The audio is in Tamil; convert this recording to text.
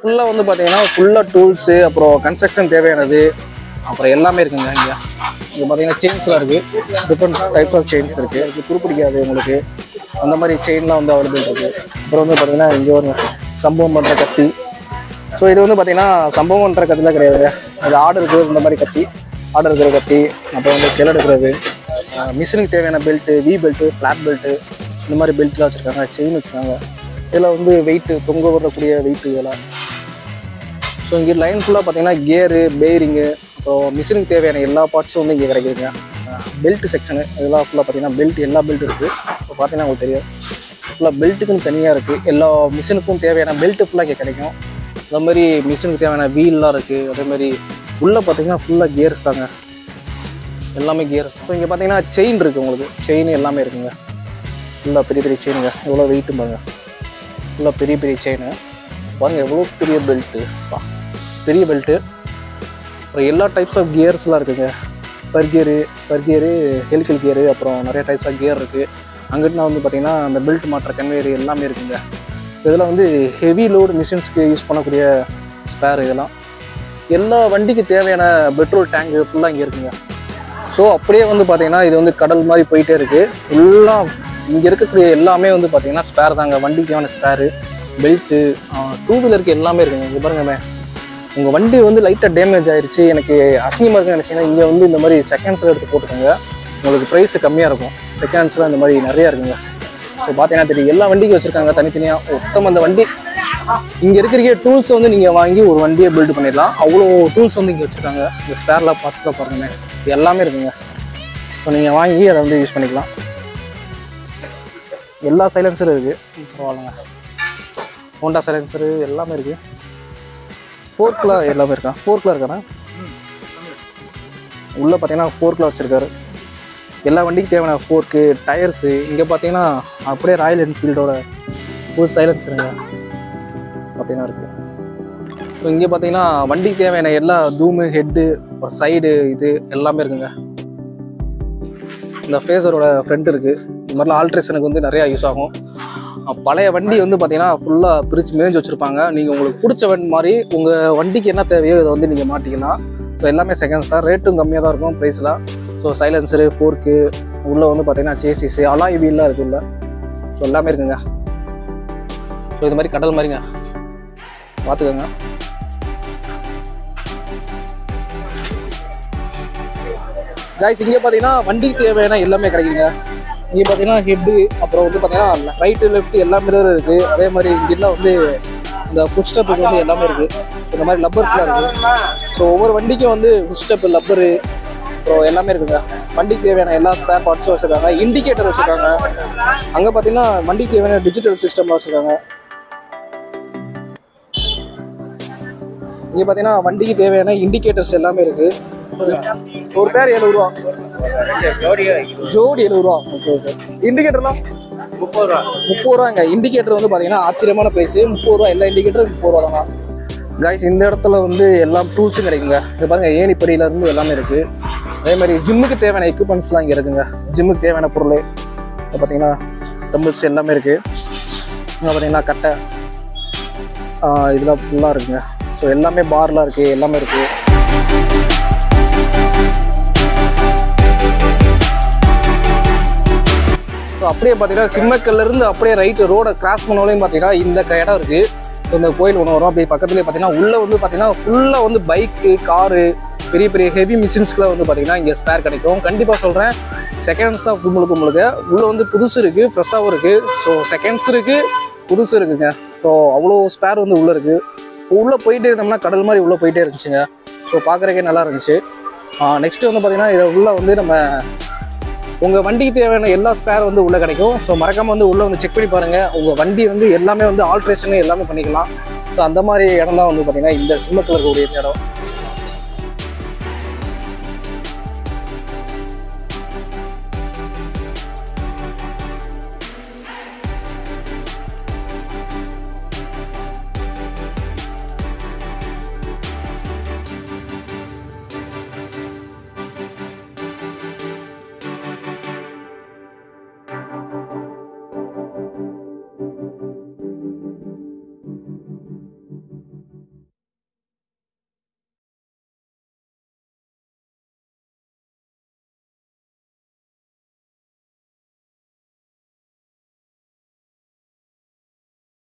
ஃபுல்லாக வந்து பார்த்தீங்கன்னா ஃபுல்லாக டூல்ஸு அப்புறம் கன்ஸ்ட்ரக்ஷன் தேவையானது அப்புறம் எல்லாமே இருக்குங்க இங்கே இங்கே பார்த்தீங்கன்னா செயின்ஸ்லாம் இருக்குது டிஃப்ரெண்ட் டைப்ஸ் ஆஃப் செயின்ஸ் இருக்குது அதுக்கு துருப்பிடிக்காது உங்களுக்கு அந்த மாதிரி செயின்லாம் வந்து அவைலபிள் இருக்குது அப்புறம் வந்து பார்த்தீங்கன்னா இங்கே ஒரு சம்பவம் பண்ணுற கத்தி ஸோ இது வந்து பார்த்தீங்கன்னா சம்பவம் பண்ணுற கத்திலாம் கிடையாதுங்க இது ஆடு இருக்கிறது இந்த மாதிரி கத்தி ஆடு இருக்கிற கத்தி அப்புறம் வந்து கிளை எடுக்கிறது மிஷினுக்கு தேவையான belt V belt flat belt இந்த மாதிரி பெல்ட்லாம் வச்சுருக்காங்க செயின் வச்சுருக்காங்க இதில் வந்து வெயிட்டு தொங்க வரக்கூடிய வெயிட்டு இதெல்லாம் ஸோ இங்கே லைன் ஃபுல்லாக பார்த்தீங்கன்னா கியரு பேரிங்கு அப்புறம் மிஷினுக்கு தேவையான எல்லா பார்ட்ஸும் வந்து இங்கே கிடைக்குதுங்க பெல்ட் செக்ஷனு இதெல்லாம் ஃபுல்லாக பார்த்தீங்கன்னா பெல்ட் எல்லா பெல்ட் இருக்குது இப்போ பார்த்தீங்கன்னா உங்களுக்கு தெரியும் ஃபுல்லாக பெல்ட்டுக்குன்னு தனியாக இருக்குது எல்லா மிஷினுக்கும் தேவையான பெல்ட்டு ஃபுல்லாக இங்கே கிடைக்கும் அதே மாதிரி மிஷினுக்கு தேவையான வீல்லாம் இருக்குது அதே மாதிரி உள்ளே பார்த்தீங்கன்னா ஃபுல்லாக கியர்ஸ் தாங்க எல்லாமே கியர்ஸ் ஸோ இங்கே பார்த்தீங்கன்னா செயின் இருக்குது உங்களுக்கு செயின் எல்லாமே இருக்குங்க ஃபுல்லாக பெரிய பெரிய செயினுங்க எவ்வளோ வெயிட்டும் பாருங்க ஃபுல்லாக பெரிய பெரிய செயின் பாருங்க எவ்வளோ பெரிய பெல்ட்டு பா பெரிய பெல்ட்டு அப்புறம் எல்லா டைப்ஸ் ஆஃப் கியர்ஸ்லாம் இருக்குங்க spur gear spur gear helical gear அப்புறம் நிறைய டைப்ஸ் ஆஃப் கியர் இருக்குது அங்கிட்டு வந்து பார்த்தீங்கன்னா அந்த பெல்ட் மாற்ற கன்வேயர் எல்லாமே இருக்குங்க இதெல்லாம் வந்து ஹெவி லோடு மிஷின்ஸ்க்கு யூஸ் பண்ணக்கூடிய ஸ்பேர் இதெல்லாம் எல்லா வண்டிக்கு தேவையான பெட்ரோல் டேங்கு ஃபுல்லாக இங்கே இருக்குங்க ஸோ அப்படியே வந்து பார்த்தீங்கன்னா இது வந்து கடல் மாதிரி போயிட்டே இருக்குது ஃபுல்லாக இங்கே இருக்கக்கூடிய எல்லாமே வந்து பார்த்தீங்கன்னா ஸ்பேர் தாங்க வண்டிக்கு தேவையான ஸ்பேரு பெல்ட்டு டூ வீலருக்கு எல்லாமே இருக்குங்க இங்கே பாருங்க உங்கள் வண்டி வந்து லைட்டாக டேமேஜ் ஆயிருச்சு எனக்கு அசிங்கமாக இருக்குன்னு நினச்சிங்கன்னா இங்கே வந்து இந்த மாதிரி செகண்ட்ஸில் எடுத்து போட்டுக்கோங்க உங்களுக்கு ப்ரைஸ் கம்மியாக இருக்கும் செகண்ட்ஸ்லாம் இந்த மாதிரி நிறையா இருக்குங்க ஸோ பார்த்தீங்கன்னா தெரியும் எல்லா வண்டிக்கும் வச்சுருக்காங்க தனித்தனியாக மொத்தம் அந்த வண்டி இங்கே இருக்கிற டூல்ஸ் வந்து நீங்கள் வாங்கி ஒரு வண்டியை பில்டு பண்ணிடலாம் அவ்வளோ டூல்ஸ் வந்து இங்கே வச்சுருக்காங்க இந்த ஸ்பேர்லாம் பார்ட்ஸ்லாம் பாருங்க இது எல்லாமே இருக்குங்க ஸோ நீங்கள் வாங்கி அதை வந்து யூஸ் பண்ணிக்கலாம் எல்லா சைலன்சரும் இருக்குது பரவாயில்லைங்க ஹோண்டா சைலன்சரு எல்லாமே இருக்குது ஃபோர்க்கில் எல்லாமே இருக்கா ஃபோர்க்கில் இருக்காண்ணா உள்ளே பார்த்தீங்கன்னா ஃபோர்க்கில் வச்சுருக்காரு எல்லா வண்டிக்கு தேவையான ஃபோர்க்கு டயர்ஸு இங்கே பார்த்தீங்கன்னா அப்படியே ராயல் என்ஃபீல்டோட ஃபுல் சைலன்ஸருங்க பார்த்தீங்கன்னா இருக்குது ஸோ இங்கே பார்த்தீங்கன்னா வண்டிக்கு தேவையான எல்லா தூமு ஹெட்டு அப்புறம் சைடு இது எல்லாமே இருக்குங்க இந்த ஃபேஸரோட ஃப்ரண்ட் இருக்குது இந்த மாதிரிலாம் ஆல்ட்ரேஷனுக்கு வந்து நிறையா யூஸ் ஆகும் அஹ் பழைய வண்டி வந்து பார்த்தீங்கன்னா ஃபுல்லாக பிரித்து மேய்ஞ்சு வச்சுருப்பாங்க நீங்கள் உங்களுக்கு பிடிச்ச வண்டி மாதிரி உங்கள் வண்டிக்கு என்ன தேவையோ இதை வந்து நீங்கள் மாட்டிக்கலாம் ஸோ எல்லாமே செகண்ட்ஸ் தான் ரேட்டும் கம்மியாக தான் இருக்கும் ப்ரைஸ்லாம் ஸோ சைலன்சரு ஃபோர்க்கு உள்ளே வந்து பார்த்தீங்கன்னா சேசிஸு அலாய் வீல்லாம் இருக்குது உள்ள ஸோ எல்லாமே இருக்குங்க ஸோ இது மாதிரி கடல் மாதிரிங்க பார்த்துக்கோங்க கைஸ் இங்கே பார்த்தீங்கன்னா வண்டிக்கு தேவையான எல்லாமே கிடைக்குதுங்க இங்கே பார்த்தீங்கன்னா ஹெட்டு அப்புறம் வந்து பார்த்தீங்கன்னா ரைட்டு லெஃப்ட் எல்லா மிரரும் இருக்குது அதே மாதிரி இங்கெல்லாம் வந்து இந்த ஃபுட் ஸ்டெப்புக்கு வந்து எல்லாமே இருக்குது இந்த மாதிரி லப்பர்ஸ்லாம் இருக்குது ஸோ ஒவ்வொரு வண்டிக்கும் வந்து ஃபுட் ஸ்டெப்பு லப்பரு அப்புறம் எல்லாமே இருக்குங்க வண்டிக்கு தேவையான எல்லா ஸ்பேர் பார்ட்ஸும் வச்சுருக்காங்க இண்டிகேட்டர் வச்சுருக்காங்க அங்கே பார்த்தீங்கன்னா வண்டிக்கு தேவையான டிஜிட்டல் சிஸ்டம்லாம் வச்சுருக்காங்க இங்கே பார்த்தீங்கன்னா வண்டிக்கு தேவையான இண்டிகேட்டர்ஸ் எல்லாமே இருக்குது ஒரு பேர் எழுபது ரூபா ஜோடி எழுபது ரூபா ஓகே ஓகே இண்டிகேட்டர்லாம் முப்பது ரூபா முப்பது ரூபாங்க இண்டிகேட்டர் வந்து பார்த்தீங்கன்னா ஆச்சரியமான ப்ரைஸ் முப்பது ரூபா எல்லா இண்டிகேட்டரும் முப்பது ரூபா தாங்க காய்ஸ் இந்த இடத்துல வந்து எல்லா டூல்ஸும் கிடைக்குங்க இது பாருங்க ஏணிப்படியில இருந்து எல்லாமே இருக்கு அதே மாதிரி ஜிம்முக்கு தேவையான எக்யூப்மெண்ட்ஸ்லாம் இங்கே இருக்குங்க ஜிம்முக்கு தேவையான பொருள் இப்போ பார்த்தீங்கன்னா டம்பிள்ஸ் எல்லாமே இருக்கு இங்கே பார்த்தீங்கன்னா கட்டை ஆஹ் இதெல்லாம் ஃபுல்லாக இருக்குங்க ஸோ எல்லாமே பார்லாம் இருக்கு எல்லாமே இருக்கு ஸோ அப்படியே பார்த்தீங்கன்னா சிம்மக்கல்ல இருந்து அப்படியே ரைட்டு ரோடை கிராஸ் பண்ணவளையும் பார்த்தீங்கன்னா இந்த க- இடம் இருக்கு இந்த கோயில் ஒன்று வரும் அப்படியே பக்கத்துலேயே பார்த்தீங்கன்னா உள்ள வந்து பார்த்தீங்கன்னா ஃபுல்லாக வந்து பைக்கு காரு பெரிய பெரிய ஹெவி மிஷின்ஸ்க்குலாம் வந்து பார்த்தீங்கன்னா இங்கே ஸ்பேர் கிடைக்கும் கண்டிப்பாக சொல்கிறேன் செகண்ட்ஸ் தான் முழுக்க முழுக்க உள்ளே வந்து புதுசு இருக்குது ஃப்ரெஷ்ஷாகவும் இருக்குது ஸோ செகண்ட்ஸ் இருக்குது புதுசு இருக்குங்க ஸோ அவ்வளோ ஸ்பேர் வந்து உள்ளே இருக்குது உள்ளே போயிட்டே இருந்தோம்னா கடல் மாதிரி உள்ளே போயிட்டே இருந்துச்சுங்க ஸோ பார்க்குறக்கே நல்லா இருந்துச்சு நெக்ஸ்ட் வந்து பார்த்தீங்கன்னா இதை உள்ளே வந்து நம்ம உங்கள் வண்டிக்கு தேவையான எல்லா ஸ்பேர் வந்து உள்ளே கிடைக்கும் ஸோ மறக்காமல் வந்து உள்ளே வந்து செக் பண்ணி பாருங்கள் உங்கள் வண்டி வந்து எல்லாமே வந்து ஆல்ட்ரேஷன் எல்லாமே பண்ணிக்கலாம் ஸோ அந்த மாதிரி இடம் தான் வந்து பார்த்தீங்கன்னா இந்த சிம்மத்தில் இருக்கக்கூடிய இந்த இடம்